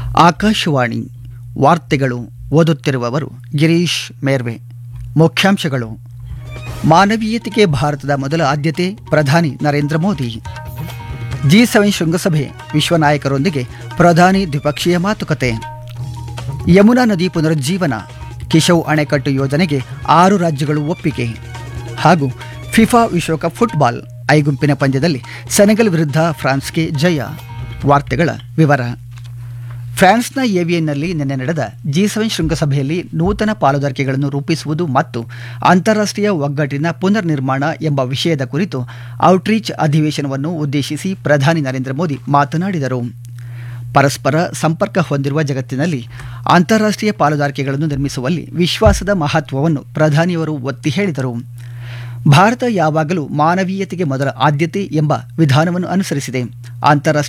ಆಕಾಶವಾಣಿ ವಾರ್ತೆಗಳು ಓದುತ್ತಿರುವವರು ಗಿರೀಶ್ ಮೇರ್ವೆ ಮುಖ್ಯಾಂಶಗಳು ಮಾನವೀಯತೆಗೆ ಭಾರತದ ಮೊದಲ ಆದ್ಯತೆ ಪ್ರಧಾನಿ ನರೇಂದ್ರ ಮೋದಿ ಜಿ ಸೆವೆನ್ ಶೃಂಗಸಭೆ ವಿಶ್ವ ನಾಯಕರೊಂದಿಗೆ ಪ್ರಧಾನಿ ದ್ವಿಪಕ್ಷೀಯ ಮಾತುಕತೆ ಯಮುನಾ ನದಿ ಪುನರುಜ್ಜೀವನ ಕಿಶವ್ ಅಣೆಕಟ್ಟು ಯೋಜನೆಗೆ ಆರು ರಾಜ್ಯಗಳು ಒಪ್ಪಿಗೆ ಹಾಗೂ ಫಿಫಾ ವಿಶ್ವಕಪ್ ಫುಟ್ಬಾಲ್ ಐ ಗುಂಪಿನ ಪಂದ್ಯದಲ್ಲಿ ಸೆನೆಗಲ್ ವಿರುದ್ಧ ಫ್ರಾನ್ಸ್ಗೆ ಜಯ ವಾರ್ತೆಗಳ ವಿವರ ಫ್ರಾನ್ಸ್ನ ಏವಿಯನ್ನಲ್ಲಿ ನಿನ್ನೆ ನಡೆದ ಜಿ ಸೆವೆನ್ ಶೃಂಗಸಭೆಯಲ್ಲಿ ನೂತನ ಪಾಲುದಾರಿಕೆಗಳನ್ನು ರೂಪಿಸುವುದು ಮತ್ತು ಅಂತಾರಾಷ್ಟ್ರೀಯ ಒಗ್ಗಟ್ಟಿನ ಪುನರ್ ನಿರ್ಮಾಣ ಎಂಬ ವಿಷಯದ ಕುರಿತು ಔಟ್ರೀಚ್ ಅಧಿವೇಶನವನ್ನು ಉದ್ದೇಶಿಸಿ ಪ್ರಧಾನಿ ನರೇಂದ್ರ ಮೋದಿ ಮಾತನಾಡಿದರು ಪರಸ್ಪರ ಸಂಪರ್ಕ ಹೊಂದಿರುವ ಜಗತ್ತಿನಲ್ಲಿ ಅಂತಾರಾಷ್ಟ್ರೀಯ ಪಾಲುದಾರಿಕೆಗಳನ್ನು ನಿರ್ಮಿಸುವಲ್ಲಿ ವಿಶ್ವಾಸದ ಮಹತ್ವವನ್ನು ಪ್ರಧಾನಿಯವರು ಒತ್ತಿ ಹೇಳಿದರು ಭಾರತ ಯಾವಾಗಲೂ ಮಾನವೀಯತೆಗೆ ಮೊದಲ ಆದ್ಯತೆ ಎಂಬ ವಿಧಾನವನ್ನು ಅನುಸರಿಸಿದೆ ಅಂತಾರಾಷ್ಟ್ರೀಯ